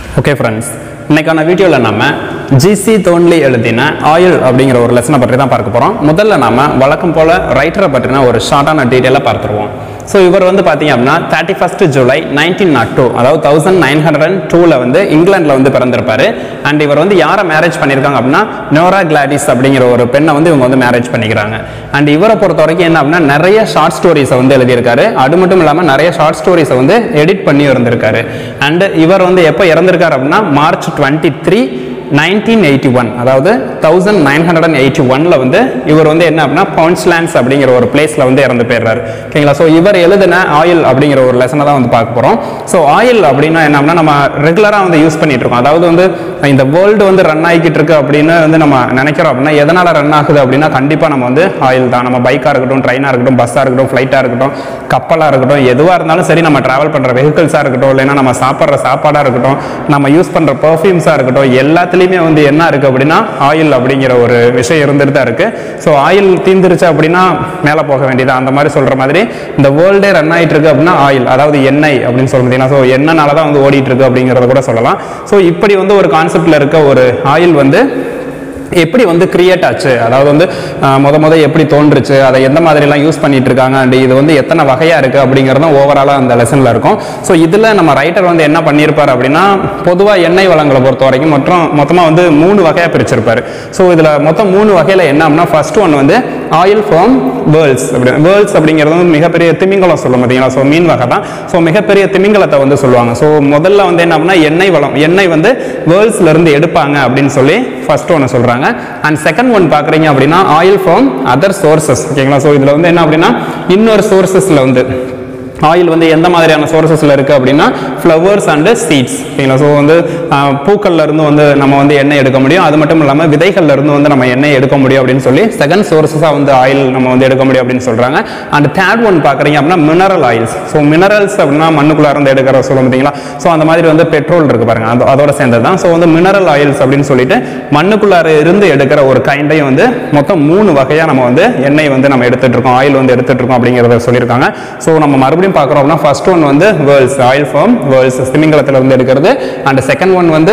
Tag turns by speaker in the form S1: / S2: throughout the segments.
S1: okay friends இன்னைக்கான வீடியோவில் நம்ம ஜிசி தோன்லி எழுதின ஆயில் அப்படிங்கிற ஒரு லெசனை பற்றி தான் பார்க்க போகிறோம் முதல்ல நாம வழக்கம் போல் ரைட்டரை பற்றின ஒரு ஷார்ட்டான டீட்டெயிலாக பார்த்துருவோம் ஸோ இவர் வந்து பார்த்தீங்க அப்படின்னா thirty first July nineteen nought two அதாவது தௌசண்ட் நைன் ஹண்ட்ரட் அண்ட் டூவில் வந்து இங்கிலாந்தில் வந்து பிறந்திருப்பாரு அண்ட் இவர் வந்து யாரை மேரேஜ் பண்ணியிருக்காங்க அப்படின்னா நோரா கிளாடிஸ் அப்படிங்கிற ஒரு பெண்ணை வந்து இவங்க வந்து மேரேஜ் பண்ணிக்கிறாங்க அண்ட் இவரை பொறுத்த வரைக்கும் என்ன அப்படின்னா நிறைய ஷார்ட் ஸ்டோரிஸை வந்து எழுதியிருக்காரு அது மட்டும் இல்லாமல் நிறைய ஷார்ட் ஸ்டோரிஸை வந்து எடிட் பண்ணி இருந்திருக்காரு அண்ட் இவர் வந்து எப்போ இறந்திருக்காரு அப்படின்னா March twenty three nineteen eighty one அதாவது thousand nine hundred and eighty ஒனில் வந்து இவர் வந்து என்ன அப்படின்னா பவுன்ஸ்லாண்ட்ஸ் அப்படிங்கிற ஒரு பிளேஸில் வந்து இறந்து போயிடுறாரு ஓகேங்களா ஸோ இவர் எழுதின ஆயில் அப்படிங்கிற ஒரு லெசனை தான் வந்து பார்க்க போகிறோம் ஸோ ஆயில் அப்படின்னா என்ன அப்படின்னா நம்ம ரெகுலராக வந்து யூஸ் பண்ணிட்டு இருக்கோம் அதாவது வந்து இந்த வேர்ல்டு வந்து ரன் ஆகிக்கிட்டு இருக்கு அப்படின்னு வந்து நம்ம நினைக்கிறோம் அப்படின்னா எதனால் ரன் ஆகுது அப்படின்னா கண்டிப்பாக நம்ம வந்து ஆயில் தான் நம்ம பைக்காக இருக்கட்டும் ட்ரெயினாக இருக்கட்டும் பஸ்ஸாக இருக்கட்டும் ஃப்ளைட்டாக இருக்கட்டும் கப்பலாக இருக்கட்டும் எதுவாக இருந்தாலும் சரி நம்ம ட்ராவல் பண்ணுற வெஹிக்கிள்ஸாக இருக்கட்டும் இல்லைன்னா நம்ம சாப்பிட்ற சாப்பாடாக இருக்கட்டும் நம்ம யூஸ் பண்ணுற பர்ஃப்யூம்ஸாக இருக்கட்டும் எல்லாத்துலேயுமே வந்து என்ன இருக்குது அப்படின்னா ஆயில் அப்படிங்கிற ஒரு விஷயம் இருந்துட்டு தான் இருக்குது ஸோ ஆயில் தீந்துருச்சு அப்படின்னா மேலே போக வேண்டியது அந்த மாதிரி சொல்கிற மாதிரி இந்த வேர்ல்டே ரன் ஆகிட்டு இருக்கு அப்படின்னா ஆயில் அதாவது எண்ணெய் அப்படின்னு சொல்ல முடியும் ஸோ எண்ணெய்னால தான் வந்து ஓடிட்டு இருக்கு அப்படிங்கிறத கூட சொல்லலாம் ஸோ இப்படி வந்து ஒரு கான்செப்டில் இருக்க ஒரு ஆயில் வந்து எப்படி வந்து கிரியேட் ஆச்சு அதாவது வந்து அஹ், முத முத எப்படி தோன்றுச்சு அதை எந்த மாதிரிலாம் யூஸ் பண்ணிட்டு இருக்காங்க அண்ட் இது வந்து எத்தனை வகையாக இருக்குது அப்படிங்கிறதும் ஓவராலாக அந்த லெசனில் இருக்கும் ஸோ இதில் நம்ம ரைட்டர் வந்து என்ன பண்ணியிருப்பார் அப்படின்னா பொதுவாக எண்ணெய் வளங்களை பொறுத்த வரைக்கும் மொத்தம் மொத்தமாக வந்து மூணு வகையாக பிரிச்சிருப்பாரு ஸோ இதில் மொத்தம் மூணு வகையில் என்ன அப்படின்னா ஃபர்ஸ்ட் ஒன் வந்து ஆயில் ஃப்ரம் வேர்ல்ஸ் அப்படி வேர்ல்ஸ் அப்படிங்கிறது வந்து மிகப்பெரிய திமிங்கலம் சொல்ல பார்த்தீங்களா ஸோ மீன் வகை தான் ஸோ மிகப்பெரிய திமிங்கலத்தை வந்து சொல்லுவாங்க ஸோ முதல்ல வந்து என்ன அப்படின்னா எண்ணெய் வளம் எண்ணெய் வந்து வேர்ல்ஸ்ல இருந்து எடுப்பாங்க அப்படின்னு சொல்லி ஃபர்ஸ்ட் ஒன்று சொல்றாங்க அண்ட் செகண்ட் ஒன் பார்க்குறீங்க அப்படின்னா ஆயில் ஃப்ரம் அதர் சோர்சஸ் ஓகேங்களா ஸோ இதில் வந்து என்ன அப்படின்னா இன்னொரு சோர்சஸில் வந்து ஆயில் வந்து எந்த மாதிரியான சோர்சஸில் இருக்குது அப்படின்னா ஃப்ளவர்ஸ் அண்டு சீட்ஸ் ஓகேங்களா ஸோ வந்து ஆஹ், பூக்கள்ல இருந்து வந்து நம்ம வந்து எண்ணெய் எடுக்க முடியும் அது மட்டும் இல்லாமல் விதைகள்ல இருந்து வந்து நம்ம எண்ணெய் எடுக்க முடியும் அப்படின்னு சொல்லி செகண்ட் சோர்சஸாக வந்து ஆயில் நம்ம வந்து எடுக்க முடியும் அப்படின்னு சொல்கிறாங்க அண்ட் தேர்ட் ஒன் பார்க்குறீங்க அப்படின்னா மினரல் ஆயில்ஸ் ஸோ மினரல்ஸ் அப்படின்னா மண்ணுக்குள்ள இருந்து எடுக்கிற சொல்ல பார்த்தீங்களா ஸோ அந்த மாதிரி வந்து பெட்ரோல் இருக்கு பாருங்க அது அதோட சேர்ந்தது தான் ஸோ வந்து மினரல் ஆயில்ஸ் அப்படின்னு சொல்லிட்டு மண்ணுக்குள்ளார இருந்து எடுக்கிற ஒரு கைண்டையும் வந்து மொத்தம் மூணு வகையாக நம்ம வந்து எண்ணெய் வந்து நம்ம எடுத்துட்டு இருக்கோம் ஆயில் வந்து எடுத்துட்டு இருக்கோம் அப்படிங்கிறத சொல்லியிருக்காங்க ஸோ நம்ம மறுபடியும் பார்க்குறோம் அப்படின்னா ஃபர்ஸ்ட் ஒன் வந்து வேர்ல்ஸ் ஆயில் ஃபார்ம் வேர்ல்ஸ் திமிங்கலத்தில் இருந்து எடுக்கிறது அண்ட் செகண்ட் ஒன் வந்து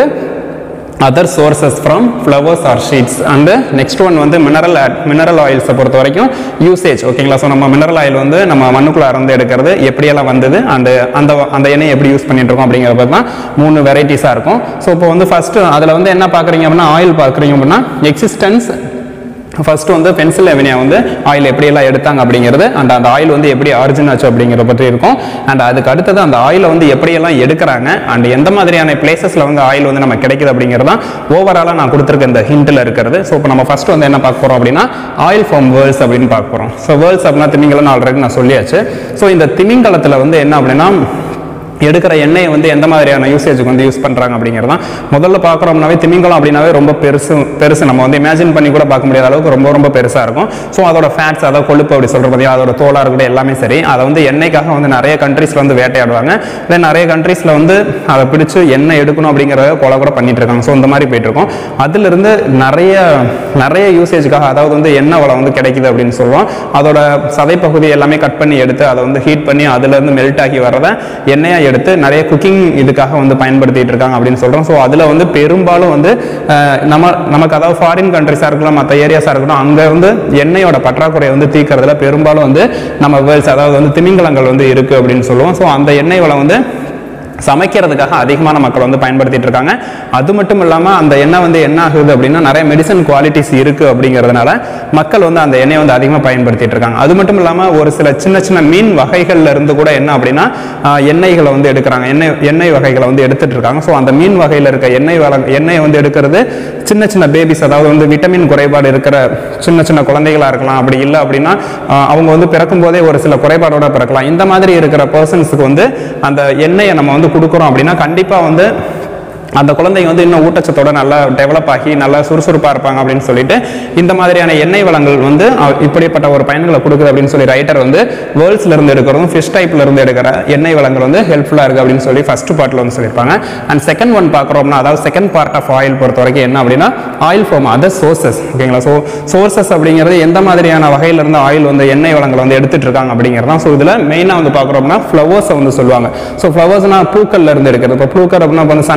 S1: other sources from flowers or seeds and next one வந்து மினரல் மினரல் ஆயில்ஸை பொறுத்த வரைக்கும் யூசேஜ் ஓகேங்களா ஸோ நம்ம மினரல் ஆயில் வந்து நம்ம மண்ணுக்குள்ள இருந்து எடுக்கிறது எப்படியெல்லாம் வந்தது அண்டு அந்த அந்த எண்ணெய் எப்படி யூஸ் பண்ணிட்டு இருக்கோம் அப்படிங்கிற பற்றி தான் மூணு வெரைட்டிஸாக இருக்கும் ஸோ இப்போ வந்து ஃபர்ஸ்ட் அதில் வந்து என்ன பார்க்குறீங்க அப்படின்னா ஆயில் பார்க்குறீங்க அப்படின்னா எக்ஸிஸ்டன்ஸ் ஃபர்ஸ்ட் வந்து பென்சில் எவனியா வந்து ஆயில் எப்படியெல்லாம் எடுத்தாங்க அப்படிங்கிறது அண்ட் அந்த ஆயில் வந்து எப்படி ஆரிஜின் ஆச்சு அப்படிங்கிற பற்றி இருக்கும் அண்ட் அதுக்கு அடுத்தது அந்த ஆயிலை வந்து எப்படியெல்லாம் எடுக்கிறாங்க அண்ட் எந்த மாதிரியான பிளேசஸில் வந்து ஆயில் வந்து நம்ம கிடைக்குது அப்படிங்கிறது தான் ஓவராலாக நான் கொடுத்துருக்க இந்த ஹிண்டில் இருக்கிறது ஸோ இப்போ நம்ம ஃபர்ஸ்ட் வந்து என்ன பார்க்க போகிறோம் அப்படின்னா ஆயில் ஃபார்ம் வேர்ல்ஸ் அப்படின்னு பார்க்க போகிறோம் ஸோ வேர்ல்ஸ் அப்படின்னா திமிங்கலம் ஆல்ரெடி நான் சொல்லியாச்சு ஸோ இந்த திமிங்கலத்தில் வந்து என்ன அப்படின்னா எடுக்கிற எண்ணெயை வந்து எந்த மாதிரியான யூசேஜுக்கு வந்து யூஸ் பண்ணுறாங்க அப்படிங்கிறது தான் முதல்ல பார்க்குறோம்னாவே திமிங்கலம் அப்படின்னாவே ரொம்ப பெருசு பெருசு நம்ம வந்து இமேஜின் பண்ணி கூட பார்க்க முடியாத அளவுக்கு ரொம்ப ரொம்ப பெருசாக இருக்கும் ஸோ அதோட ஃபேட்ஸ் அதாவது கொழுப்பு அப்படி சொல்கிற பார்த்தீங்கன்னா அதோட தோலாக இருக்கட்டும் எல்லாமே சரி அதை வந்து எண்ணெய்க்காக வந்து நிறைய கண்ட்ரீஸில் வந்து வேட்டையாடுவாங்க இல்லை நிறைய கண்ட்ரீஸில் வந்து அதை பிடிச்சு எண்ணெய் எடுக்கணும் அப்படிங்கிறத கொலை கூட பண்ணிட்டு இருக்காங்க ஸோ இந்த மாதிரி போயிட்டு இருக்கோம் அதிலிருந்து நிறைய நிறைய யூசேஜுக்காக அதாவது வந்து எண்ணெய் வளம் வந்து கிடைக்குது அப்படின்னு சொல்லுவோம் அதோட சதைப்பகுதி எல்லாமே கட் பண்ணி எடுத்து அதை வந்து ஹீட் பண்ணி அதுலேருந்து மெல்ட் ஆகி வர்றதை எண்ணெயாக எடுத்து நிறைய குக்கிங் இதுக்காக வந்து பயன்படுத்திட்டு இருக்காங்க அப்படின்னு சொல்கிறோம் ஸோ அதில் வந்து பெரும்பாலும் வந்து அஹ், நம்ம நமக்கு அதாவது ஃபாரின் கண்ட்ரிஸாக இருக்கலாம் மற்ற ஏரியாஸாக இருக்கட்டும் அங்கே வந்து எண்ணெயோட பற்றாக்குறையை வந்து தீர்க்கறதுல பெரும்பாலும் வந்து நம்ம வேர்ல்ஸ் அதாவது வந்து திமிங்கலங்கள் வந்து இருக்குது அப்படின்னு சொல்லுவோம் ஸோ அந்த எண்ணெய் வளம் வந்து சமைக்கிறதுக்காக அதிகமான மக்கள் வந்து பயன்படுத்திட்டு இருக்காங்க அது மட்டும் இல்லாமல் அந்த எண்ணெய் வந்து என்ன ஆகுது அப்படின்னா நிறைய மெடிசன் குவாலிட்டிஸ் இருக்குது அப்படிங்கிறதுனால மக்கள் வந்து அந்த எண்ணெயை வந்து அதிகமாக பயன்படுத்திட்டு இருக்காங்க அது மட்டும் இல்லாமல் ஒரு சில சின்ன சின்ன மீன் வகைகள்ல இருந்து கூட என்ன அப்படின்னா ஆஹ், எண்ணெய்களை வந்து எடுக்கிறாங்க எண்ணெய் எண்ணெய் வகைகளை வந்து எடுத்துட்டு இருக்காங்க ஸோ அந்த மீன் வகையில் இருக்க எண்ணெய் வள எண்ணெயை வந்து எடுக்கிறது சின்ன சின்ன பேபிஸ் அதாவது வந்து விட்டமின் குறைபாடு இருக்கிற சின்ன சின்ன குழந்தைகளா இருக்கலாம் அப்படி இல்லை அப்படின்னா ஆஹ், அவங்க வந்து பிறக்கும் போதே ஒரு சில குறைபாடோட பிறக்கலாம் இந்த மாதிரி இருக்கிற பர்சன்ஸுக்கு வந்து அந்த எண்ணெயை நம்ம வந்து கொடுக்குறோம் அப்படின்னா கண்டிப்பாக வந்து அந்த குழந்தைங்க வந்து இன்னும் ஊட்டச்சத்தோட நல்லா டெவலப் ஆகி நல்லா சுறுசுறுப்பாக இருப்பாங்க அப்படின்னு சொல்லிட்டு இந்த மாதிரியான எண்ணெய் வளங்கள் வந்து அ- இப்படிப்பட்ட ஒரு பயன்களை கொடுக்குது அப்படின்னு சொல்லி ரைட்டர் வந்து வேர்ல்ஸ்ல இருந்து எடுக்கிறதும் ஃபிஷ் டைப்ல இருந்து எடுக்கிற எண்ணெய் வளங்கள் வந்து ஹெல்ப்ஃபுல்லாக இருக்குது அப்படின்னு சொல்லி ஃபர்ஸ்ட் பார்ட்டில் வந்து சொல்லியிருப்பாங்க அண்ட் செகண்ட் ஒன் பார்க்குறோம்னா அதாவது செகண்ட் பார்ட் ஆஃப் ஆயில் பொறுத்த வரைக்கும் என்ன அப்படின்னா ஆயில் ஃபார்ம் அதர் சோர்சஸ் ஓகேங்களா ஸோ சோர்சஸ் அப்படிங்கிறது எந்த மாதிரியான வகையில இருந்து ஆயில் வந்து எண்ணெய் வளங்களை வந்து எடுத்துட்டு இருக்காங்க அப்படிங்கிறது தான் ஸோ இதில் மெயினாக வந்து பார்க்குறோம்னா ஃப்ளவர்ஸை வந்து சொல்லுவாங்க ஸோ ஃப்ளவர்ஸ்னா பூக்கள்ல இருந்து எடுக்கிறது இப்போ பூக்கர் அப்படின்னா இப்போ வந்து சன்ஃப்ளவர்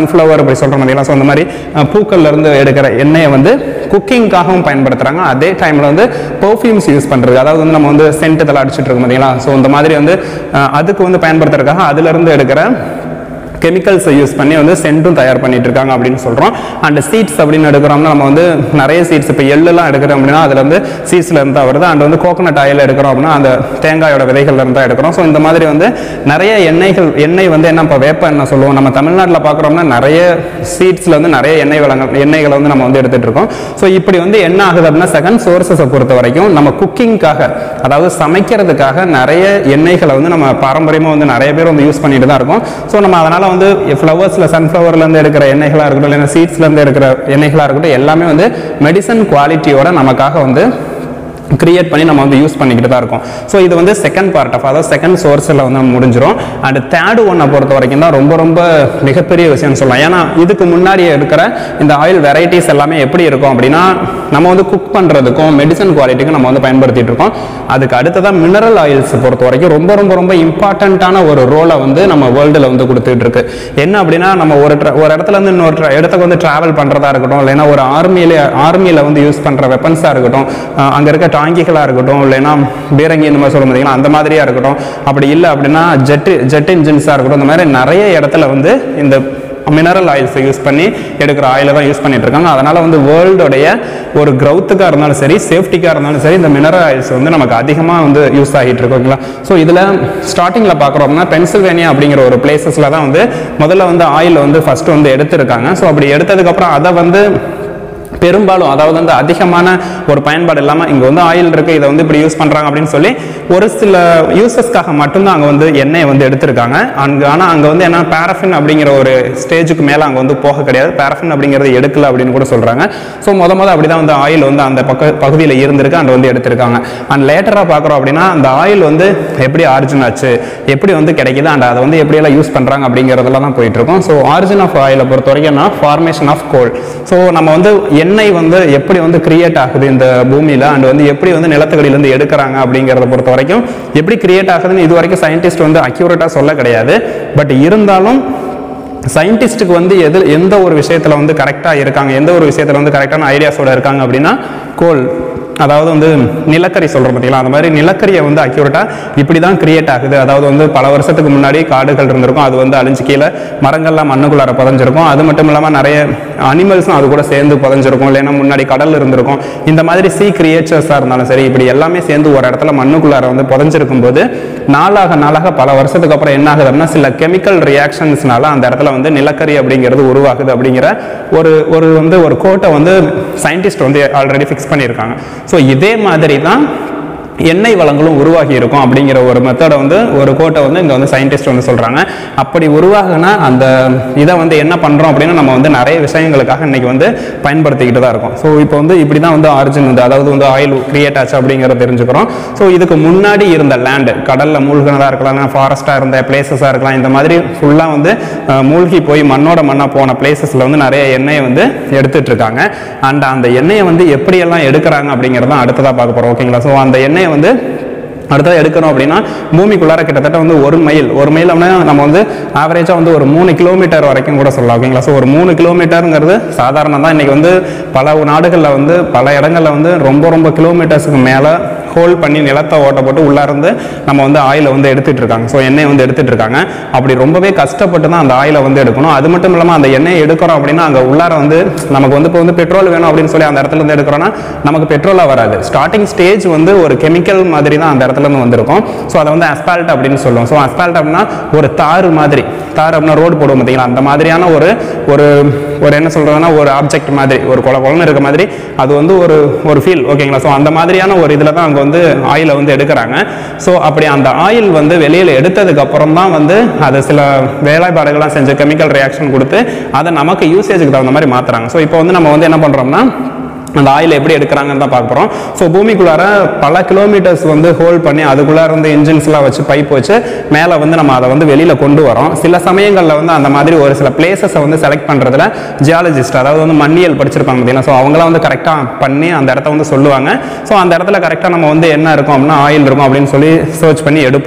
S1: அப்படி சொல்கிற மாதிரிலாம் ஸோ அந்த மாதிரி அஹ், பூக்கள்ல இருந்து எடுக்கிற எண்ணெயை வந்து குக்கிங்காகவும் பயன்படுத்துகிறாங்க அதே டைமில் வந்து பெர்ஃப்யூம்ஸ் யூஸ் பண்ணுறது அதாவது வந்து நம்ம வந்து சென்ட் இதெல்லாம் அடிச்சிட்டு இருக்கோம் பார்த்தீங்களா ஸோ இந்த மாதிரி வந்து அஹ், அதுக்கு வந்து பயன்படுத்துறதுக்காக அதுலேருந்து எடுக்கிற கெமிக்கல்ஸை யூஸ் பண்ணி வந்து சென்ட்டும் தயார் பண்ணிட்டு இருக்காங்க அப்படின்னு சொல்கிறோம் அண்ட் சீட்ஸ் அப்படின்னு எடுக்கிறோம்னா நம்ம வந்து நிறைய சீட்ஸ் இப்போ எள்ளெல்லாம் எடுக்கிறோம் அப்படின்னா அதில் வந்து சீட்ஸில் இருந்தால் வருது அண்ட் வந்து கோகனட் ஆயில் எடுக்கிறோம் அப்படின்னா அந்த தேங்காயோட விதைகள்ல இருந்தால் எடுக்கிறோம் ஸோ இந்த மாதிரி வந்து நிறைய எண்ணெய்கள் எண்ணெய் வந்து என்ன இப்போ வேப்ப எண்ணெய் சொல்லுவோம் நம்ம தமிழ்நாட்டில் பார்க்குறோம்னா நிறைய சீட்ஸில் வந்து நிறைய எண்ணெய் வளங்கள் எண்ணெய்களை வந்து நம்ம வந்து எடுத்துட்டு இருக்கோம் ஸோ இப்படி வந்து என்ன ஆகுது அப்படின்னா செகண்ட் சோர்சஸை பொறுத்த வரைக்கும் நம்ம குக்கிங்காக அதாவது சமைக்கிறதுக்காக நிறைய எண்ணெய்களை வந்து நம்ம பாரம்பரியமாக வந்து நிறைய பேர் வந்து யூஸ் பண்ணிட்டு தான் இருக்கோம் ஸோ நம்ம அதனால வந்து ஃப்ளவர்ஸில் சன்ஃப்ளவர்லேருந்து எடுக்கிற எண்ணெய்களாக இருக்கட்டும் இல்லைன்னா சீட்ஸ்லேருந்து எடுக்கிற எண்ணெய்களாக இருக்கட்டும் எல்லாமே வந்து மெடிசன் குவாலிட்டியோட நமக்காக வந்து கிரியேட் பண்ணி நம்ம வந்து யூஸ் பண்ணிக்கிட்டு தான் இருக்கோம் ஸோ இது வந்து செகண்ட் பார்ட் ஆஃப் அதாவது செகண்ட் சோர்ஸில் வந்து நம்ம முடிஞ்சிரும் அண்ட் தேர்டு ஒன்னை பொறுத்த வரைக்கும் தான் ரொம்ப ரொம்ப மிகப்பெரிய விஷயம்னு சொல்லலாம் ஏன்னா இதுக்கு முன்னாடி இருக்கிற இந்த ஆயில் வெரைட்டிஸ் எல்லாமே எப்படி இருக்கும் அப்படின்னா நம்ம வந்து குக் பண்ணுறதுக்கும் மெடிசன் குவாலிட்டிக்கும் நம்ம வந்து பயன்படுத்திட்டு இருக்கோம் அதுக்கு அடுத்ததாக மினரல் ஆயில்ஸ் பொறுத்த வரைக்கும் ரொம்ப ரொம்ப ரொம்ப இம்பார்ட்டண்ட்டான ஒரு ரோலை வந்து நம்ம வேர்ல்டில் வந்து கொடுத்துட்டு இருக்கு என்ன அப்படின்னா நம்ம ஒரு tra- ஒரு இடத்துல இருந்து இன்னொரு tra- இடத்துக்கு வந்து டிராவல் பண்ணுறதா இருக்கட்டும் இல்லைன்னா ஒரு ஆர்மியில ஆர்மியில் வந்து யூஸ் பண்ணுற வெப்பன்ஸாக இருக்கட்டும் அஹ் அங்க இருக்க டாங்கிகளாக இருக்கட்டும் இல்லைன்னா பீரங்கி இந்த மாதிரி சொல்ல பார்த்தீங்கன்னா அந்த மாதிரியா இருக்கட்டும் அப்படி இல்லை அப்படின்னா ஜெட் ஜெட் இன்ஜின்ஸாக இருக்கட்டும் இந்த மாதிரி நிறைய இடத்துல வந்து இந்த மினரல் ஆயில்ஸை யூஸ் பண்ணி எடுக்கிற ஆயிலை தான் யூஸ் பண்ணிட்டு இருக்காங்க அதனால வந்து வேர்ல்டோடைய ஒரு growth-க்காக இருந்தாலும் சரி சேஃப்டிக்காக இருந்தாலும் சரி இந்த மினரல் ஆயில்ஸ் வந்து நமக்கு அதிகமாக வந்து யூஸ் ஆகிட்டு இருக்கு ஓகேங்களா ஸோ இதில் ஸ்டார்டிங்கில் பார்க்குறோம்னா பென்சில்வேனியா அப்படிங்கிற ஒரு பிளேசஸில் தான் வந்து முதல்ல வந்து ஆயில் வந்து ஃபர்ஸ்ட் வந்து எடுத்திருக்காங்க ஸோ அப்படி எடுத்ததுக்கப்புறம் அதை வந்து பெரும்பாலும் அதாவது வந்து அதிகமான ஒரு பயன்பாடு இல்லாமல் இங்கே வந்து ஆயில் இருக்கு இதை வந்து இப்படி யூஸ் பண்ணுறாங்க அப்படின்னு சொல்லி ஒரு சில யூசஸ்க்காக மட்டும்தான் அங்கே வந்து எண்ணெயை வந்து எடுத்திருக்காங்க அங்கே ஆனால் அங்கே வந்து என்ன பேரஃபின் அப்படிங்கிற ஒரு ஸ்டேஜுக்கு மேலே அங்கே வந்து போக கிடையாது பேரஃபின் அப்படிங்கிறது எடுக்கல அப்படின்னு கூட சொல்கிறாங்க ஸோ முத முத அப்படி தான் வந்து ஆயில் வந்து அந்த பக்க பகுதியில் இருந்திருக்கு அண்ட் வந்து எடுத்திருக்காங்க அண்ட் லேட்டராக பார்க்குறோம் அப்படின்னா அந்த ஆயில் வந்து எப்படி ஆரிஜின் ஆச்சு எப்படி வந்து கிடைக்குது அண்ட் அதை வந்து எப்படியெல்லாம் யூஸ் பண்ணுறாங்க அப்படிங்கிறதுல தான் போயிட்டு இருக்கோம் ஸோ ஆரிஜின் ஆஃப் ஆயிலை பொறுத்த வரைக்கும் ஃபார்மேஷன் ஆஃப் கோல் ஸோ நம்ம வந்து எண்ணெய் வந்து எப்படி வந்து கிரியேட் ஆகுது இந்த பூமியில் அண்ட் வந்து எப்படி வந்து நிலத்துக்கடியிலேருந்து எடுக்கிறாங்க அப்படிங்கிறத பொறுத்த வரைக்கும் எப்படி கிரியேட் ஆகுதுன்னு இது வரைக்கும் சயின்டிஸ்ட் வந்து அக்யூரேட்டாக சொல்ல கிடையாது பட் இருந்தாலும் சயின்டிஸ்ட்டுக்கு வந்து எது எந்த ஒரு விஷயத்தில் வந்து கரெக்டாக இருக்காங்க எந்த ஒரு விஷயத்தில் வந்து கரெக்டான ஐடியாஸோட இருக்காங்க அப்படின்னா கோல் அதாவது வந்து நிலக்கரி சொல்கிறோம் பார்த்தீங்களா அந்த மாதிரி நிலக்கரியை வந்து அக்யூரேட்டாக இப்படி தான் கிரியேட் ஆகுது அதாவது வந்து பல வருஷத்துக்கு முன்னாடி காடுகள் இருந்திருக்கும் அது வந்து அழிஞ்சு கீழே மரங்கள்லாம் மண்ணுக்குள்ளார புதஞ்சிருக்கும் அது மட்டும் இல்லாமல் நிறைய அனிமல்ஸும் அது கூட சேர்ந்து புதஞ்சிருக்கும் இல்லைன்னா முன்னாடி கடல் இருந்திருக்கும் இந்த மாதிரி சீ கிரியேச்சர்ஸாக இருந்தாலும் சரி இப்படி எல்லாமே சேர்ந்து ஒரு இடத்துல மண்ணுக்குள்ளார வந்து புதஞ்சிருக்கும் போது நாளாக நாளாக பல வருஷத்துக்கு அப்புறம் என்ன ஆகுது அப்படின்னா சில கெமிக்கல் ரியாக்ஷன்ஸ்னால அந்த இடத்துல வந்து நிலக்கரி அப்படிங்கிறது உருவாகுது அப்படிங்கிற ஒரு ஒரு வந்து ஒரு கோட்டை வந்து சயின்டிஸ்ட் வந்து ஆல்ரெடி ஃபிக்ஸ் பண்ணியிருக்காங்க ஸோ இதே மாதிரி தான் எண்ணெய் வளங்களும் உருவாகி இருக்கும் அப்படிங்கிற ஒரு மெத்தடை வந்து ஒரு கோட்டை வந்து இங்கே வந்து சயின்டிஸ்ட் வந்து சொல்கிறாங்க அப்படி உருவாகுனா அந்த இதை வந்து என்ன பண்ணுறோம் அப்படின்னா நம்ம வந்து நிறைய விஷயங்களுக்காக இன்னைக்கு வந்து பயன்படுத்திக்கிட்டு தான் இருக்கோம் ஸோ இப்போ வந்து இப்படி தான் வந்து ஆரிஜின் வந்து அதாவது வந்து ஆயில் கிரியேட் ஆச்சு அப்படிங்கிறத தெரிஞ்சுக்கிறோம் ஸோ இதுக்கு முன்னாடி இருந்த லேண்டு கடலில் மூழ்கினதாக இருக்கலாம் ஃபாரஸ்ட்டாக இருந்த பிளேசஸாக இருக்கலாம் இந்த மாதிரி ஃபுல்லாக வந்து அஹ், மூழ்கி போய் மண்ணோட மண்ணாக போன பிளேசஸில் வந்து நிறைய எண்ணெயை வந்து எடுத்துட்டு இருக்காங்க அண்ட் அந்த எண்ணெயை வந்து எப்படியெல்லாம் எடுக்கிறாங்க அப்படிங்கிறத அடுத்ததாக பார்க்க போகிறோம் ஓகேங்களா ஸோ அந்த எண்ணெயை வந்து அடுத்தது எடுக்கணும் அப்படின்னா பூமிக்குள்ளார கிட்டத்தட்ட வந்து ஒரு மைல் ஒரு மைல் அப்படின்னா நம்ம வந்து ஆவரேஜாக வந்து ஒரு மூணு கிலோமீட்டர் வரைக்கும் கூட சொல்லலாம் ஓகேங்களா ஸோ ஒரு மூணு கிலோமீட்டருங்கிறது சாதாரணம் தான் இன்றைக்கி வந்து பல நாடுகளில் வந்து பல இடங்களில் வந்து ரொம்ப ரொம்ப கிலோமீட்டர்ஸுக்கு மேலே ஹோல் பண்ணி நிலத்தை ஓட்ட போட்டு உள்ளே இருந்து நம்ம வந்து ஆயிலை வந்து எடுத்துட்டு இருக்காங்க ஸோ எண்ணெயை வந்து எடுத்துட்டு இருக்காங்க அப்படி ரொம்பவே கஷ்டப்பட்டு தான் அந்த ஆயிலை வந்து எடுக்கணும் அது மட்டும் இல்லாமல் அந்த எண்ணெயை எடுக்கிறோம் அப்படின்னா அங்கே உள்ளார வந்து நமக்கு வந்து இப்போ வந்து பெட்ரோல் வேணும் அப்படின்னு சொல்லி அந்த இடத்துல இருந்து எடுக்கிறோம்னா நமக்கு பெட்ரோலாக வராது ஸ்டார்டிங் ஸ்டேஜ் வந்து ஒரு கெமிக்கல் மாதிரி தான் அந்த இடத்துல இருந்து வந்திருக்கும் ஸோ அதை வந்து அஸ்பால்ட் அப்படின்னு சொல்லுவோம் ஸோ அஸ்பால்ட் அப்படின்னா ஒரு தாறு மாதிரி தார் அப்படின்னா ரோடு போடுவோம் பார்த்தீங்களா அந்த மாதிரியான ஒரு ஒரு ஒரு என்ன சொல்றதுன்னா ஒரு ஆப்ஜெக்ட் மாதிரி ஒரு கொல கொலன்னு இருக்க மாதிரி அது வந்து ஒரு ஒரு ஃபீல் ஓகேங்களா ஸோ அந்த மாதிரியான ஒரு இதில் தான் அங்கே வந்து ஆயிலை வந்து எடுக்கிறாங்க ஸோ அப்படி அந்த ஆயில் வந்து வெளியில் எடுத்ததுக்கு அப்புறம் தான் வந்து அது சில வேலைப்பாடுகள்லாம் செஞ்சு கெமிக்கல் ரியாக்ஷன் கொடுத்து அதை நமக்கு யூசேஜுக்கு தகுந்த மாதிரி மாற்றுறாங்க ஸோ இப்போ வந்து நம்ம வந்து என்ன பண்ணுறோம்னா அந்த ஆயில் எப்படி எடுக்கிறாங்கன்னு தான் பார்க்க போகிறோம் ஸோ பூமிக்குள்ளார பல கிலோமீட்டர்ஸ் வந்து ஹோல்ட் பண்ணி அதுக்குள்ளார இருந்து இன்ஜின்ஸ்லாம் வச்சு பைப் வச்சு மேலே வந்து நம்ம அதை வந்து வெளியில் கொண்டு வரோம் சில சமயங்களில் வந்து அந்த மாதிரி ஒரு சில பிளேசஸை வந்து செலக்ட் பண்ணுறதுல ஜியாலஜிஸ்ட் அதாவது வந்து மண்ணியல் படிச்சிருப்பாங்க பார்த்தீங்கன்னா ஸோ அவங்களாம் வந்து கரெக்டாக பண்ணி அந்த இடத்த வந்து சொல்லுவாங்க ஸோ அந்த இடத்துல கரெக்டாக நம்ம வந்து என்ன இருக்கும் அப்படின்னா ஆயில் இருக்கும் அப்படின்னு சொல்லி சர்ச் பண்ணி எடுப்போம்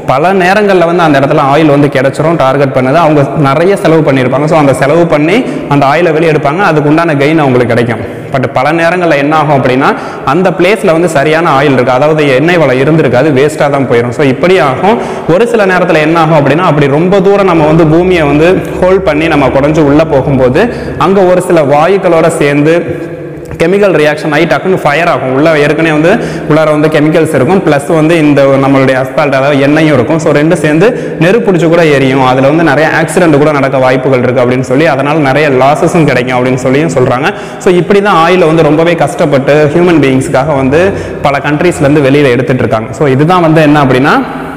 S1: பல நேரங்களில் வந்து அந்த இடத்துல ஆயில் வந்து கிடைச்சிரும் டார்கெட் பண்ணது அவங்க நிறைய செலவு பண்ணியிருப்பாங்க ஸோ அந்த செலவு பண்ணி அந்த ஆயிலை வெளியே எடுப்பாங்க அதுக்கு உண்டான கெயின் அவங்களுக்கு கிடைக்கும் பட் பல நேரங்களில் என்ன ஆகும் அப்படின்னா அந்த பிளேஸில் வந்து சரியான ஆயில் இருக்கு அதாவது எண்ணெய் வளம் இருந்திருக்காது வேஸ்ட்டாக தான் போயிடும் ஸோ இப்படி ஆகும் ஒரு சில நேரத்தில் என்ன ஆகும் அப்படின்னா அப்படி ரொம்ப தூரம் நம்ம வந்து பூமியை வந்து ஹோல்ட் பண்ணி நம்ம குறைஞ்சு உள்ளே போகும்போது அங்கே ஒரு சில வாயுக்களோட சேர்ந்து கெமிக்கல் ரியாக்ஷன் ஆகி டக்குன்னு ஃபயர் ஆகும் உள்ள ஏற்கனவே வந்து உள்ளார வந்து கெமிக்கல்ஸ் இருக்கும் ப்ளஸ் வந்து இந்த நம்மளுடைய அஸ்பால்ட் அதாவது எண்ணெயும் இருக்கும் ஸோ ரெண்டும் சேர்ந்து நெருப்பிடிச்சு கூட எரியும் அதில் வந்து நிறைய ஆக்சிடென்ட் கூட நடக்க வாய்ப்புகள் இருக்குது அப்படின்னு சொல்லி அதனால் நிறைய லாசஸும் கிடைக்கும் அப்படின்னு சொல்லியும் சொல்கிறாங்க ஸோ இப்படி தான் ஆயிலை வந்து ரொம்பவே கஷ்டப்பட்டு ஹியூமன் பீயிங்ஸ்க்காக வந்து பல கண்ட்ரீஸ்லேருந்து வெளியில் எடுத்துட்டு இருக்காங்க ஸோ இதுதான் வந்து என்ன அப்படின்னா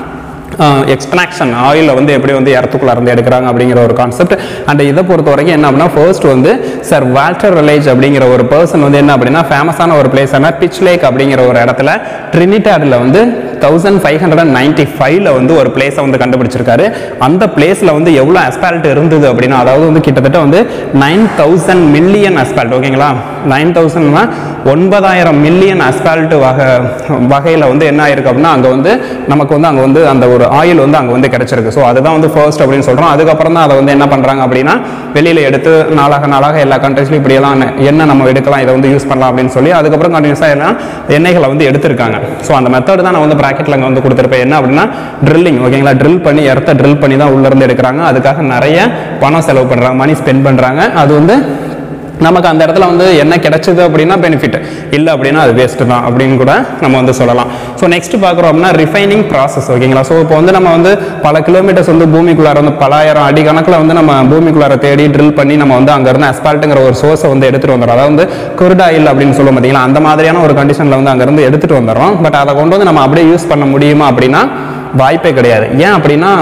S1: எக்ஸ்ட்ராக்ஷன் ஆயிலை வந்து எப்படி வந்து இடத்துக்குள்ள இருந்து எடுக்கிறாங்க அப்படிங்கிற ஒரு கான்செப்ட் அண்ட் இதை பொறுத்த வரைக்கும் என்ன அப்படின்னா ஃபர்ஸ்ட் வந்து சார் வால்டர் ரிலேஜ் அப்படிங்கிற ஒரு பர்சன் வந்து என்ன அப்படின்னா ஃபேமஸான ஒரு பிளேஸ் ஆனால் பிச் லேக் அப்படிங்கிற ஒரு இடத்துல ட்ரினிடாடில் வந்து thousand five hundred and ninety ஃபைவ்ல வந்து ஒரு பிளேஸை வந்து கண்டுபிடிச்சிருக்காரு அந்த பிளேஸில் வந்து எவ்வளோ அஸ்பால்ட் இருந்தது அப்படின்னா அதாவது வந்து கிட்டத்தட்ட வந்து நைன் தௌசண்ட் மில்லியன் அஸ்பால்ட் ஓகேங்களா நைன் தௌசண்ட்னா ஒன்பதாயிரம் மில்லியன் அஸ்பால்ட் வகை வகையில் வந்து என்ன ஆயிருக்கு அப்படின்னா அங்கே வந்து நமக்கு வந்து அங்கே வந்து அந்த ஒரு ஆயில் வந்து அங்கே வந்து கிடைச்சிருக்கு ஸோ அதுதான் வந்து ஃபர்ஸ்ட் அப்படின்னு சொல்கிறோம் அதுக்கப்புறம் தான் அதை வந்து என்ன பண்ணுறாங்க அப்படின்னா வெளியில் எடுத்து நாளாக நாளாக எல்லா கண்ட்ரீஸ்லையும் இப்படியெல்லாம் என்ன நம்ம எடுக்கலாம் இதை வந்து யூஸ் பண்ணலாம் அப்படின்னு சொல்லி அதுக்கப்புறம் கண்டினியூஸாக எல்லாம் எண்ணெய்களை வந்து எடுத்திருக்காங்க ஸோ அந்த மெத்தட் தான் நான் வந்து ப்ராக்கெட்டில் அங்கே வந்து கொடுத்துருப்பேன் என்ன அப்படின்னா ட்ரில்லிங் ஓகேங்களா ட்ரில் பண்ணி இடத்த ட்ரில் பண்ணி தான் உள்ளேருந்து எடுக்கிறாங்க அதுக்காக நிறைய பணம் செலவு பண்ணுறாங்க மணி ஸ்பெண்ட் பண்ணுறாங்க அது வந்து நமக்கு அந்த இடத்துல வந்து என்ன கிடைச்சது அப்படின்னா பெனிஃபிட் இல்லை அப்படின்னா அது வேஸ்ட் தான் அப்படின்னு கூட நம்ம வந்து சொல்லலாம் ஸோ நெக்ஸ்ட் பார்க்குறோம் அப்படின்னா ரிஃபைனிங் ப்ராசஸ் ஓகேங்களா ஸோ இப்போ வந்து நம்ம வந்து பல கிலோமீட்டர்ஸ் வந்து பூமிக்குள்ளார வந்து பலாயிரம் அடி கணக்கில் வந்து நம்ம பூமிக்குள்ளார தேடி ட்ரில் பண்ணி நம்ம வந்து அங்கேருந்து அஸ்பால்ட்டுங்கிற ஒரு சோர்ஸை வந்து எடுத்துகிட்டு வந்துடும் அதாவது வந்து குருடாயில் அப்படின்னு சொல்லுவோம் பார்த்தீங்களா அந்த மாதிரியான ஒரு கண்டிஷனில் வந்து அங்கேருந்து எடுத்துகிட்டு வந்துடுறோம் பட் அதை கொண்டு வந்து நம்ம அப்படியே யூஸ் பண்ண முடியுமா அப்படின்னா வாய்ப்பே கிடையாது ஏன் அப்படின்னா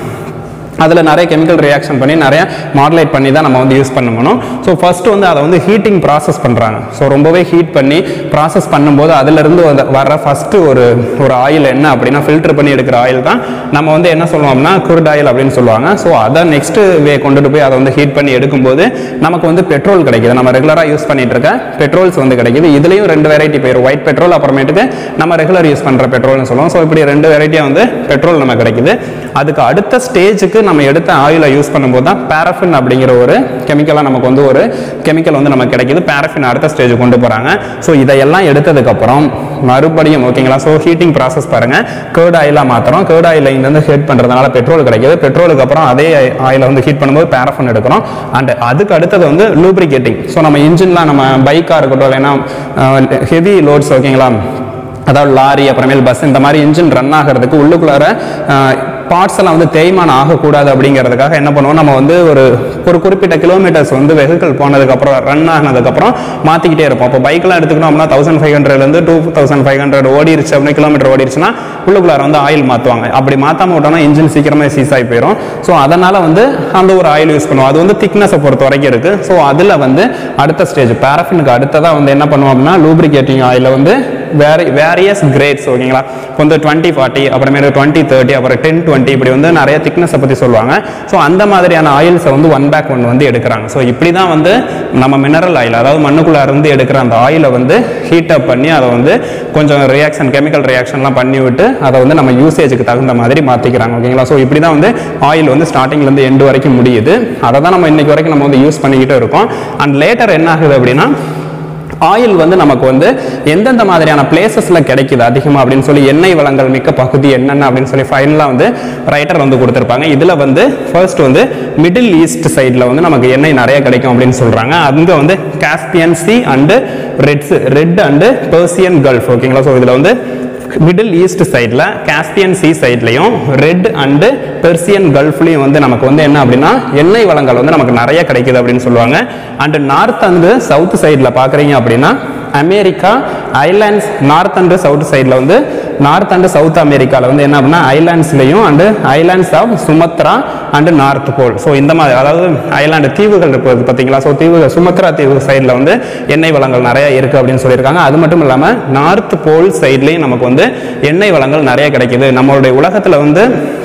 S1: அதில் நிறைய கெமிக்கல் ரியாக்ஷன் பண்ணி நிறைய மாடலேட் பண்ணி தான் நம்ம வந்து யூஸ் பண்ணணும் ஸோ ஃபர்ஸ்ட் வந்து அதை வந்து ஹீட்டிங் ப்ராசஸ் பண்ணுறாங்க ஸோ ரொம்பவே ஹீட் பண்ணி ப்ராசஸ் பண்ணும்போது அதிலிருந்து வந்த- வர ஃபஸ்ட்டு ஒரு ஒரு ஆயில் என்ன அப்படின்னா ஃபில்டர் பண்ணி எடுக்கிற ஆயில் தான் நம்ம வந்து என்ன சொல்லுவோம்னா குருட் ஆயில் அப்படின்னு சொல்லுவாங்க ஸோ அதை நெக்ஸ்ட் வே கொண்டுட்டு போய் அதை வந்து ஹீட் பண்ணி எடுக்கும்போது நமக்கு வந்து பெட்ரோல் கிடைக்குது நம்ம ரெகுலராக யூஸ் பண்ணிட்டு இருக்க பெட்ரோல்ஸ் வந்து கிடைக்குது இதுலேயும் ரெண்டு வெரைட்டி பேர் ஒயிட் பெட்ரோல் அப்புறமேட்டுக்கு நம்ம ரெகுலர் யூஸ் பண்ணுற பெட்ரோல்னு சொல்லுவோம் ஸோ இப்படி ரெண்டு வெரைட்டியாக வந்து பெட்ரோல் நம்ம கிடைக்குது அதுக்கு அடுத்த ஸ்டேஜுக்கு நம்ம எடுத்த ஆயிலை யூஸ் பண்ணும்போது தான் பாரஃபின் அப்படிங்கிற ஒரு கெமிக்கலாக நமக்கு வந்து ஒரு கெமிக்கல் வந்து நமக்கு கிடைக்குது பாரஃபின் அடுத்த ஸ்டேஜ் கொண்டு போகிறாங்க ஸோ இதையெல்லாம் எடுத்ததுக்கப்புறம் மறுபடியும் ஓகேங்களா ஸோ ஹீட்டிங் ப்ராசஸ் பாருங்க கேர்ட் ஆயிலாக மாற்றுறோம் கேர்ட் ஆயில இருந்து ஹீட் பண்ணுறதுனால பெட்ரோல் கிடைக்குது பெட்ரோலுக்கு அப்புறம் அதே ஆயிலை வந்து ஹீட் பண்ணும்போது பாரஃபின் எடுக்கிறோம் அண்ட் அதுக்கு அடுத்தது வந்து லூப்ரிகேட்டிங் ஸோ நம்ம இன்ஜின்லாம் நம்ம பைக்காக இருக்கட்டும் இல்லைன்னா ஹெவி லோட்ஸ் ஓகேங்களா அதாவது லாரி அப்புறமேல் பஸ் இந்த மாதிரி இன்ஜின் ரன் ஆகிறதுக்கு உள்ளுக்குள்ளார பார்ட்ஸ் எல்லாம் வந்து தேய்மானம் ஆகக்கூடாது அப்படிங்கிறதுக்காக என்ன பண்ணுவோம் நம்ம வந்து ஒரு ஒரு குறிப்பிட்ட கிலோமீட்டர்ஸ் வந்து வெஹிக்கிள் போனதுக்கப்புறம் ரன் ஆனதுக்கப்புறம் மாற்றிக்கிட்டே இருப்போம் இப்போ பைக்கெலாம் எடுத்துக்கிட்டோம் அப்படின்னா தௌசண்ட் ஃபைவ் ஹண்ட்ரட்லேருந்து டூ தௌசண்ட் ஃபைவ் ஹண்ட்ரட் ஓடிருச்சு அப்படின்னு கிலோமீட்டர் ஓடிருச்சுன்னா உள்ளுக்குள்ளார வந்து ஆயில் மாற்றுவாங்க அப்படி மாற்றாம விட்டோம்னா இன்ஜின் சீக்கிரமே சீஸ் ஆகி போயிடும் ஸோ அதனால் வந்து அந்த ஒரு ஆயில் யூஸ் பண்ணுவோம் அது வந்து திக்னஸை பொறுத்த வரைக்கும் இருக்குது ஸோ அதில் வந்து அடுத்த ஸ்டேஜ் பாரஃபினுக்கு அடுத்ததாக வந்து என்ன பண்ணுவோம் அப்படின்னா லூப்ரிகேட்டிங் ஆயில வந்து வேற வேரியஸ் கிரேட்ஸ் ஓகேங்களா இப்போ வந்து டுவெண்ட்டி ஃபார்ட்டி அப்புறமேட்டு டுவெண்ட்டி தேர்ட்டி அப்புறம் டென் டுவெண்ட்டி இப்படி வந்து நிறைய திக்னஸை பற்றி சொல்லுவாங்க ஸோ அந்த மாதிரியான ஆயில்ஸை வந்து ஒன் பேக் ஒன் வந்து எடுக்கிறாங்க ஸோ இப்படி தான் வந்து நம்ம மினரல் ஆயில் அதாவது மண்ணுக்குள்ளே இருந்து எடுக்கிற அந்த ஆயிலை வந்து ஹீட் அப் பண்ணி அதை வந்து கொஞ்சம் ரியாக்ஷன் கெமிக்கல் ரியாக்ஷன்லாம் பண்ணி விட்டு அதை வந்து நம்ம யூசேஜுக்கு தகுந்த மாதிரி மாற்றிக்கிறாங்க ஓகேங்களா ஸோ இப்படி தான் வந்து ஆயில் வந்து ஸ்டார்டிங்லேருந்து எண்டு வரைக்கும் முடியுது அதை தான் நம்ம இன்னைக்கு வரைக்கும் நம்ம வந்து யூஸ் பண்ணிக்கிட்டு இருக்கோம் அண்ட் லேட்டர் என்ன ஆகுது அப்படின்னா ஆயில் வந்து நமக்கு வந்து எந்தெந்த மாதிரியான பிளேசஸ்ல கிடைக்குது அதிகமாக அப்படின்னு சொல்லி எண்ணெய் வளங்கள் மிக்க பகுதி என்னென்ன அப்படின்னு சொல்லி ஃபைனலாக வந்து ரைட்டர் வந்து கொடுத்துருப்பாங்க இதில் வந்து ஃபர்ஸ்ட் வந்து மிடில் ஈஸ்ட் சைடில் வந்து நமக்கு எண்ணெய் நிறைய கிடைக்கும் அப்படின்னு சொல்கிறாங்க அங்கே வந்து Caspian Sea and reds red and Persian Gulf ஓகேங்களா ஸோ இதில் வந்து மிடில் ஈஸ்ட் சைடில் காஸ்பியன் சி சைட்லையும் ரெட் அண்டு பெர்சியன் கல்ஃப்லையும் வந்து நமக்கு வந்து என்ன அப்படின்னா எண்ணெய் வளங்கள் வந்து நமக்கு நிறைய கிடைக்குது அப்படின்னு சொல்லுவாங்க அண்ட் நார்த் அண்டு சவுத் சைடில் பார்க்குறீங்க அப்படின்னா America islands north and south சைடில் வந்து நார்த் அண்டு சவுத் அமெரிக்காவில் வந்து என்ன அப்படின்னா ஐலாண்ட்ஸ்லையும் and islands of Sumatra and North Pole so இந்த மாதிரி அதாவது ஐலாண்டு தீவுகள் இருக்குது பார்த்தீங்களா ஸோ தீவுகள் சுமத்ரா தீவு சைடில் வந்து எண்ணெய் வளங்கள் நிறைய இருக்குது அப்படின்னு சொல்லியிருக்காங்க அது மட்டும் இல்லாமல் நார்த் போல் சைட்லேயும் நமக்கு வந்து எண்ணெய் வளங்கள் நிறைய கிடைக்குது நம்மளுடைய உலகத்தில் வந்து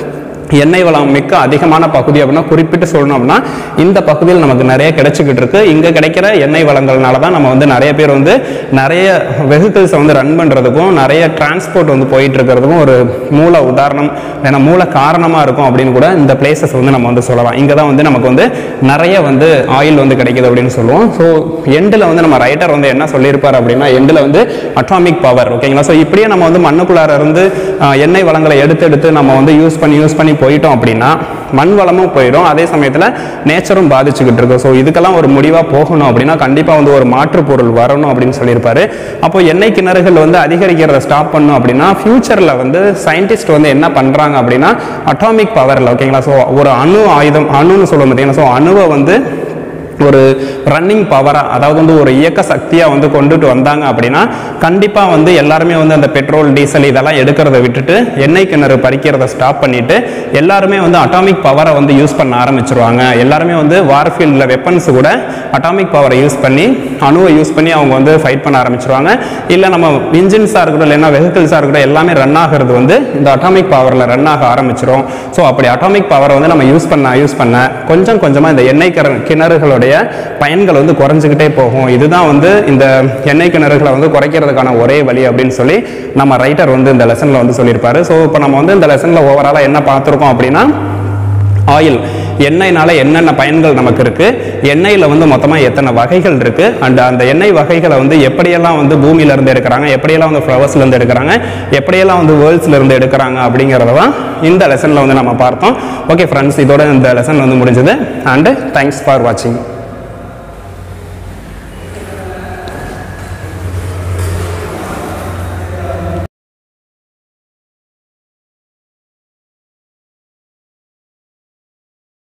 S1: எண்ணெய் வளம் மிக்க அதிகமான பகுதி அப்படின்னா குறிப்பிட்டு சொல்லணும் அப்படின்னா இந்த பகுதியில் நமக்கு நிறைய கிடைச்சிக்கிட்டு இருக்கு இங்கே கிடைக்கிற எண்ணெய் வளங்கள்னால தான் நம்ம வந்து நிறைய பேர் வந்து நிறைய வெஹிக்கிள்ஸை வந்து ரன் பண்ணுறதுக்கும் நிறைய டிரான்ஸ்போர்ட் வந்து போயிட்டு இருக்கிறதுக்கும் ஒரு மூல உதாரணம் ஏன்னா மூல காரணமாக இருக்கும் அப்படின்னு கூட இந்த பிளேசஸ் வந்து நம்ம வந்து சொல்லலாம் இங்கே தான் வந்து நமக்கு வந்து நிறைய வந்து ஆயில் வந்து கிடைக்குது அப்படின்னு சொல்லுவோம் ஸோ எண்டில் வந்து நம்ம ரைட்டர் வந்து என்ன சொல்லியிருப்பார் அப்படின்னா எண்டில் வந்து அட்டாமிக் பவர் ஓகேங்களா ஸோ இப்படியே நம்ம வந்து மண்ணுக்குள்ளார இருந்து ஆஹ், எண்ணெய் வளங்களை எடுத்து எடுத்து நம்ம வந்து யூஸ் பண்ணி யூஸ் பண்ணி போயிட்டோம் அப்படின்னா மண் வளமும் போயிடும் அதே சமயத்தில் நேச்சரும் பாதிச்சுக்கிட்டு இருக்கும் ஸோ இதுக்கெல்லாம் ஒரு முடிவாக போகணும் அப்படின்னா கண்டிப்பாக வந்து ஒரு மாற்று பொருள் வரணும் அப்படின்னு சொல்லியிருப்பாரு அப்போ எண்ணெய் கிணறுகள் வந்து அதிகரிக்கிறத ஸ்டாப் பண்ணும் அப்படின்னா ஃபியூச்சரில் வந்து சயின்டிஸ்ட் வந்து என்ன பண்ணுறாங்க அப்படின்னா அட்டாமிக் பவரில் ஓகேங்களா ஸோ ஒரு அணு ஆயுதம் அணுன்னு சொல்லுவோம் பார்த்தீங்கன்னா ஸோ அணுவை வந்து ஒரு ரன்னிங் பவராக அதாவது வந்து ஒரு இயக்க சக்தியாக வந்து கொண்டுட்டு வந்தாங்க அப்படின்னா கண்டிப்பாக வந்து எல்லாருமே வந்து அந்த பெட்ரோல் டீசல் இதெல்லாம் எடுக்கிறத விட்டுட்டு எண்ணெய் கிணறு பறிக்கிறத ஸ்டாப் பண்ணிட்டு எல்லாருமே வந்து அட்டாமிக் பவரை வந்து யூஸ் பண்ண ஆரம்பிச்சிருவாங்க எல்லாருமே வந்து வார்ஃபீல்டில் வெப்பன்ஸ் கூட அட்டாமிக் பவரை யூஸ் பண்ணி அணுவை யூஸ் பண்ணி அவங்க வந்து ஃபைட் பண்ண ஆரம்பிச்சிருவாங்க இல்லை நம்ம இன்ஜின்ஸாக இருக்கட்டும் இல்லைன்னா வெஹிக்கிள்ஸாக இருக்கட்டும் எல்லாமே ரன் ஆகிறது வந்து இந்த அட்டாமிக் பவரில் ரன் ஆக ஆரம்பிச்சிரும் ஸோ அப்படி அட்டாமிக் பவரை வந்து நம்ம யூஸ் பண்ண யூஸ் பண்ண கொஞ்சம் கொஞ்சமாக இந்த எண்ணெய் கிணறு கிணறுகளுடைய பயன்கள் வந்து குறைஞ்சிக்கிட்டே போகும் இதுதான் வந்து இந்த எண்ணெய் கிணறுகளை வந்து குறைக்கிறதுக்கான ஒரே வழி அப்படின்னு சொல்லி நம்ம ரைட்டர் வந்து இந்த லெசனில் வந்து சொல்லியிருப்பாரு ஸோ இப்போ நம்ம வந்து இந்த லெசனில் ஓவராலாக என்ன பார்த்துருக்கோம் அப்படின்னா ஆயில் எண்ணெய்னால என்னென்ன பயன்கள் நமக்கு இருக்கு எண்ணெயில் வந்து மொத்தமாக எத்தனை வகைகள் இருக்கு அண்ட் அந்த எண்ணெய் வகைகளை வந்து எப்படியெல்லாம் வந்து பூமியில இருந்து எடுக்கிறாங்க எப்படியெல்லாம் வந்து ஃப்ளவர்ஸ்ல இருந்து எடுக்கிறாங்க எப்படியெல்லாம் வந்து வேர்ல்ட்ஸ்ல இருந்து எடுக்கிறாங்க அப்படிங்கிறத தான் இந்த லெசன்ல வந்து நம்ம பார்த்தோம் ஓகே ஃப்ரெண்ட்ஸ் இதோட இந்த லெசன் வந்து முடிஞ்சது அண்ட் தேங்க்ஸ் ஃபார் வாட்சிங்